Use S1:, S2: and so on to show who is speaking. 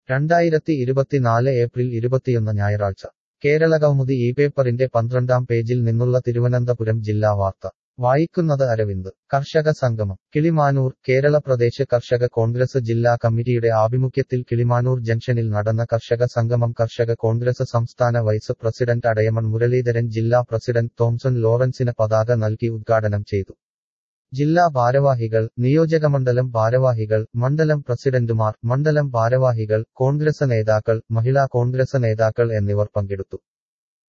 S1: രണ്ടായിരത്തി ഇരുപത്തിനാല് ഏപ്രിൽ ഇരുപത്തിയൊന്ന് ഞായറാഴ്ച കേരള കൗമുദി ഈ പേപ്പറിന്റെ പന്ത്രണ്ടാം പേജിൽ നിന്നുള്ള തിരുവനന്തപുരം ജില്ലാ വാർത്ത വായിക്കുന്നത് അരവിന്ദ് കർഷക സംഗമം കിളിമാനൂർ കേരള പ്രദേശ് കർഷക കോൺഗ്രസ് ജില്ലാ കമ്മിറ്റിയുടെ ആഭിമുഖ്യത്തിൽ കിളിമാനൂർ ജംഗ്ഷനിൽ നടന്ന കർഷക സംഗമം കർഷക കോൺഗ്രസ് സംസ്ഥാന വൈസ് പ്രസിഡന്റ് അടയമൺ മുരളീധരൻ ജില്ലാ പ്രസിഡന്റ് തോംസൺ ലോറൻസിന് പതാക നൽകി ഉദ്ഘാടനം ചെയ്തു ജില്ലാ ഭാരവാഹികൾ നിയോജകമണ്ഡലം ഭാരവാഹികൾ മണ്ഡലം പ്രസിഡന്റുമാർ മണ്ഡലം ഭാരവാഹികൾ കോൺഗ്രസ് നേതാക്കൾ മഹിളാ കോൺഗ്രസ് നേതാക്കൾ എന്നിവർ പങ്കെടുത്തു